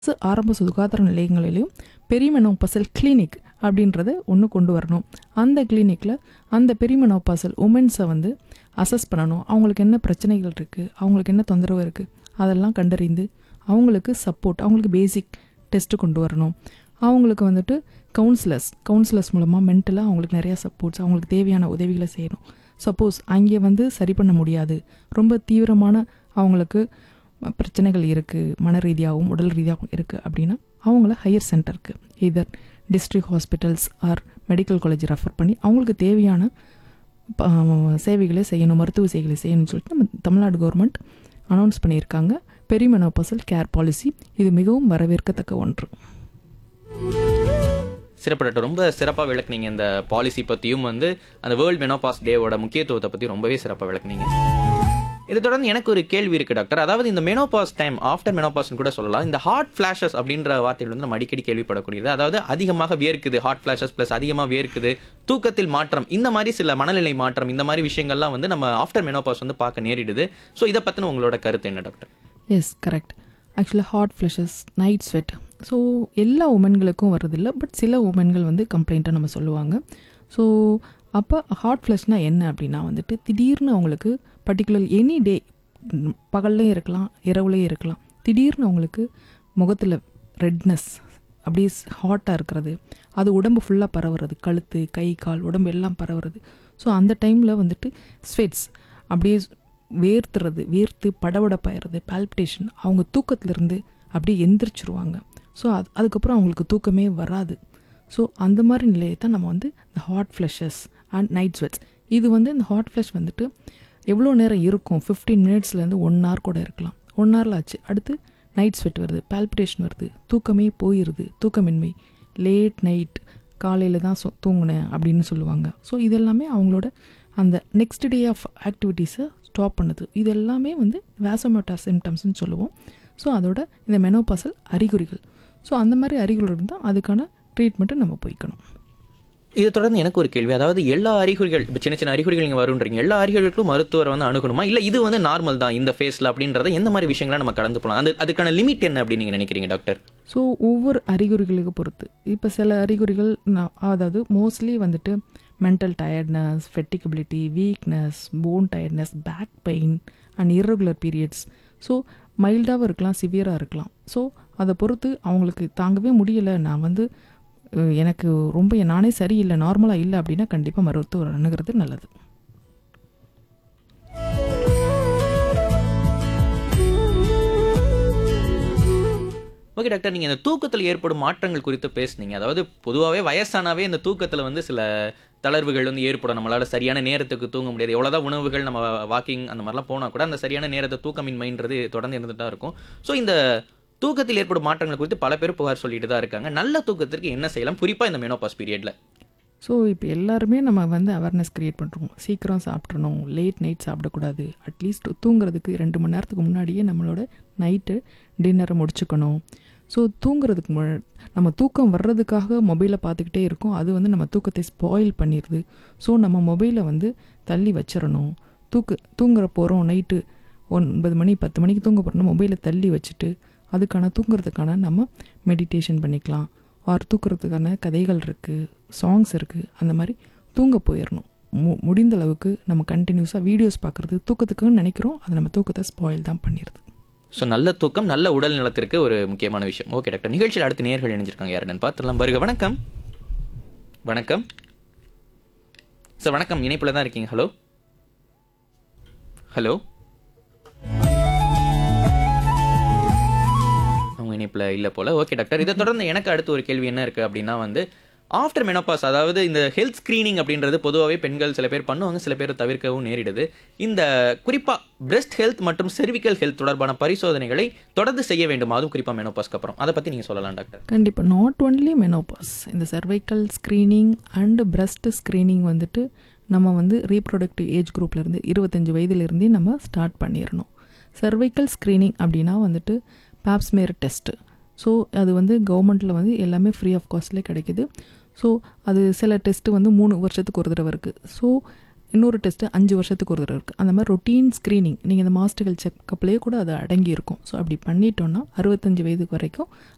அரசு ஆரம்ப சுகாதார நிலையங்களிலும் பெரிமெனோபசல் கிளினிக் அப்படின்றத ஒன்று கொண்டு வரணும் அந்த கிளினிக்கில் அந்த பெரிமெனோபாசல் உமன்ஸை வந்து அசஸ் பண்ணணும் அவங்களுக்கு என்ன பிரச்சனைகள் இருக்குது அவங்களுக்கு என்ன தொந்தரவு இருக்குது அதெல்லாம் கண்டறிந்து அவங்களுக்கு சப்போர்ட் அவங்களுக்கு பேசிக் டெஸ்ட்டு கொண்டு வரணும் அவங்களுக்கு வந்துட்டு கவுன்சிலர்ஸ் கவுன்சிலர்ஸ் மூலமாக மென்டலாக அவங்களுக்கு நிறையா சப்போர்ட்ஸ் அவங்களுக்கு தேவையான உதவிகளை செய்யணும் சப்போஸ் அங்கே வந்து சரி பண்ண முடியாது ரொம்ப தீவிரமான அவங்களுக்கு பிரச்சனைகள் இருக்குது மன ரீதியாகவும் உடல் ரீதியாகவும் இருக்குது அப்படின்னா அவங்கள ஹையர் சென்டருக்கு either district hospitals or medical college refer பண்ணி அவங்களுக்கு தேவையான ப- சேவைகளை செய்யணும் மருத்துவ சேவைகளை செய்யணும்னு சொல்லிட்டு நம்ம தமிழ்நாடு கவர்மெண்ட் அனௌன்ஸ் பண்ணியிருக்காங்க பெரிமெனோபசல் கேர் பாலிசி இது மிகவும் வரவேற்கத்தக்க ஒன்று சிறப்பு டாக்டர் ரொம்ப சிறப்பாக விளக்குனீங்க இந்த பாலிசி பற்றியும் வந்து அந்த வேர்ல்ட் மெனோபாஸ் டேவோட முக்கியத்துவத்தை பற்றி ரொம்பவே சிறப்பாக விளக்குனீங்க இதை தொடர்ந்து எனக்கு ஒரு கேள்வி இருக்கு டாக்டர் அதாவது இந்த மெனோபாஸ் டைம் ஆஃப்டர் மெனோபாஸ்னு கூட சொல்லலாம் இந்த ஹார்ட் ஃபிளாஷஸ் அப்படின்ற வார்த்தைகள் வந்து நம்ம அடிக்கடி கேள்விப்படக்கூடியது அதாவது அதிகமாக வியர்க்குது ஹார்ட் ஃபிளாஷஸ் ப்ளஸ் அதிகமாக வியர்க்குது தூக்கத்தில் மாற்றம் இந்த மாதிரி சில மனநிலை மாற்றம் இந்த மாதிரி விஷயங்கள்லாம் வந்து நம்ம ஆஃப்டர் மெனோபாஸ் வந்து பார்க்க நேரிடுது ஸோ இதை பற்றின உங்களோட கருத்து என்ன டாக்டர் எஸ் கரெக்ட் ஆக்சுவலாக hot flushes night sweat so எல்லா உமன்களுக்கும் வர்றதில்ல பட் சில உமன்கள் வந்து கம்ப்ளைண்ட்டாக நம்ம சொல்லுவாங்க ஸோ அப்போ ஹாட் ஃப்ளஷ்னால் என்ன அப்படின்னா வந்துட்டு திடீர்னு அவங்களுக்கு பர்டிகுலர் எனி டே பகல்லையும் இருக்கலாம் இரவுலையும் இருக்கலாம் திடீர்னு அவங்களுக்கு முகத்தில் ரெட்னஸ் அப்படியே ஹாட்டாக இருக்கிறது அது உடம்பு ஃபுல்லாக பரவுறது கழுத்து கை கால் உடம்பு எல்லாம் பரவுறது ஸோ அந்த டைமில் வந்துட்டு ஸ்வெட்ஸ் அப்படியே வேர்த்துறது வேர்த்து படபடப்பாயிறது பால்பிட்டேஷன் அவங்க தூக்கத்திலிருந்து அப்படியே எந்திரிச்சிருவாங்க ஸோ அது அதுக்கப்புறம் அவங்களுக்கு தூக்கமே வராது ஸோ அந்த மாதிரி நிலையை தான் நம்ம வந்து இந்த hot flushes and night sweats இது வந்து இந்த ஹாட் ஃப்ளஷ் வந்துட்டு எவ்வளோ நேரம் இருக்கும் ஃபிஃப்டீன் மினிட்ஸ்லேருந்து ஒன் ஹவர் கூட இருக்கலாம் ஒன் ஹவரில் ஆச்சு அடுத்து நைட் ஸ்வெட் வருது பால்பிட்டேஷன் வருது தூக்கமே போயிடுது தூக்கமின்மை லேட் நைட் காலையில் தான் சொ- தூங்குனேன் அப்படின்னு சொல்லுவாங்க ஸோ இதெல்லாமே அவங்களோட அந்த நெக்ஸ்ட் டே ஆஃப் ஆக்டிவிட்டீஸை ஸ்டாப் பண்ணுது இது எல்லாமே வந்து வேசமோட்டா சிம்டம்ஸ்னு சொல்லுவோம் ஸோ அதோட இந்த மெனோபாசல் அறிகுறிகள் ஸோ அந்த மாதிரி அறிகுறிகள் இருந்தால் அதுக்கான ட்ரீட்மெண்ட்டை நம்ம போய்க்கணும் இது தொடர்ந்து எனக்கு ஒரு கேள்வி அதாவது எல்லா அறிகுறிகள் இப்போ சின்ன சின்ன அறிகுறிகள் நீங்கள் வருன்றீங்க எல்லா அறிகுறிகளுக்கும் மருத்துவரை வந்து அணுகணுமா இல்லை இது வந்து நார்மல் தான் இந்த ஃபேஸில் அப்படின்றத எந்த மாதிரி விஷயங்களை நம்ம கடந்து போகலாம் அது அதுக்கான லிமிட் என்ன அப்படின்னு நீங்கள் நினைக்கிறீங்க டாக்டர் ஸோ ஒவ்வொரு அறிகுறிகளுக்கு பொறுத்து இப்போ சில அறிகுறிகள் நான் அதாவது மோஸ்ட்லி வந்துட்டு mental tiredness fatigability weakness bone tiredness back pain and irregular periods so மைல்டாகவும் இருக்கலாம் சிவியராக இருக்கலாம் ஸோ அதை பொறுத்து அவங்களுக்கு தாங்கவே முடியலை நான் வந்து அஹ், எனக்கு ரொம்ப நானே சரியில்லை நார்மலாக இல்லை அப்படின்னா கண்டிப்பாக மருத்துவர் அணுகிறது நல்லது ஓகே டாக்டர் நீங்கள் இந்த தூக்கத்தில் ஏற்படும் மாற்றங்கள் குறித்து பேசுனீங்க அதாவது பொதுவாகவே வயசானாவே இந்த தூக்கத்தில் வந்து சில தளர்வுகள் வந்து ஏற்படும் நம்மளால சரியான நேரத்துக்கு தூங்க முடியாது எவ்வளோதான் உணவுகள் நம்ம வாக்கிங் அந்த மாதிரிலாம் போனால் கூட அந்த சரியான நேரத்தை தூக்கமின்மைன்றது தொடர்ந்து இருந்துட்டு தான் இருக்கும் ஸோ இந்த தூக்கத்தில் ஏற்படும் மாற்றங்கள் குறித்து பல பேர் புகார் சொல்லிட்டு தான் இருக்காங்க நல்ல தூக்கத்திற்கு என்ன செய்யலாம் குறிப்பாக இந்த மெனோபாஸ் பீரியடில் ஸோ இப்போ எல்லாருமே நம்ம வந்து அவேர்னஸ் க்ரியேட் பண்ணுறோம் சீக்கிரம் சாப்பிட்றணும் லேட் நைட் சாப்பிடக்கூடாது அட்லீஸ்ட் தூங்குறதுக்கு ரெண்டு மணி நேரத்துக்கு முன்னாடியே நம்மளோட நைட்டு டின்னரை முடிச்சுக்கணும் ஸோ தூங்குறதுக்கு மு நம்ம தூக்கம் வர்றதுக்காக மொபைலை பார்த்துக்கிட்டே இருக்கோம் அது வந்து நம்ம தூக்கத்தை ஸ்பாயில் பண்ணிடுது ஸோ நம்ம மொபைலை வந்து தள்ளி வச்சிடணும் தூக்கு தூங்குற போகிறோம் நைட்டு ஒன்பது மணி பத்து மணிக்கு தூங்க போகிறோம் மொபைலை தள்ளி வச்சுட்டு அதுக்கான தூங்குறதுக்கான நம்ம மெடிடேஷன் பண்ணிக்கலாம் ஆர் தூக்குறதுக்கான கதைகள் இருக்குது சாங்ஸ் இருக்குது அந்த மாதிரி தூங்க போயிடணும் மு முடிந்த அளவுக்கு நம்ம கண்டினியூஸாக வீடியோஸ் பார்க்குறது தூக்கத்துக்குன்னு நினைக்கிறோம் அது நம்ம தூக்கத்தை ஸ்பாயில் தான் பண்ணிடுது ஸோ நல்ல தூக்கம் நல்ல உடல் நலத்திற்கு ஒரு முக்கியமான விஷயம் ஓகே டாக்டர் நிகழ்ச்சியில் அடுத்து நேர்கள் இணைஞ்சிருக்காங்க யாருன்னு பார்த்துடலாம் வருக வணக்கம் வணக்கம் சார் வணக்கம் இணைப்பில் தான் இருக்கீங்க ஹலோ ஹலோ அவங்க இணைப்பில் இல்லை போல ஓகே டாக்டர் இதை தொடர்ந்து எனக்கு அடுத்து ஒரு கேள்வி என்ன இருக்குது அப்படின்னா வந்து ஆஃப்டர் மெனோபாஸ் அதாவது இந்த ஹெல்த் ஸ்க்ரீனிங் அப்படின்றது பொதுவாகவே பெண்கள் சில பேர் பண்ணுவாங்க சில பேர் தவிர்க்கவும் நேரிடுது இந்த குறிப்பாக பிரஸ்ட் ஹெல்த் மற்றும் செர்விக்கல் ஹெல்த் தொடர்பான பரிசோதனைகளை தொடர்ந்து செய்ய வேண்டும் அதுவும் குறிப்பாக மெனோபாஸ்க்கு அப்புறம் அதை பற்றி நீங்கள் சொல்லலாம் டாக்டர் கண்டிப்பாக நாட் ஒன்லி மெனோபாஸ் இந்த cervical screening and breast screening வந்துட்டு நம்ம வந்து ரீப்ரொடக்டிவ் ஏஜ் குரூப்லேருந்து இருபத்தஞ்சி வயதுலேருந்தே நம்ம ஸ்டார்ட் பண்ணிடணும் சர்வைக்கல் ஸ்க்ரீனிங் அப்படின்னா வந்துட்டு பேப்ஸ்மேர் டெஸ்ட்டு ஸோ அது வந்து கவர்மெண்ட்டில் வந்து எல்லாமே ஃப்ரீ ஆஃப் காஸ்ட்லேயே கிடைக்குது ஸோ அது சில டெஸ்ட்டு வந்து மூணு வருஷத்துக்கு ஒரு தடவை இருக்குது ஸோ இன்னொரு டெஸ்ட்டு அஞ்சு வருஷத்துக்கு ஒரு தடவை இருக்குது அந்த மாதிரி ரொட்டீன் ஸ்க்ரீனிங் நீங்கள் இந்த மாஸ்டர்கள் செக்கப்லேயே கூட அது அடங்கி இருக்கும் ஸோ அப்படி பண்ணிட்டோன்னா அறுபத்தஞ்சு வயதுக்கு வரைக்கும்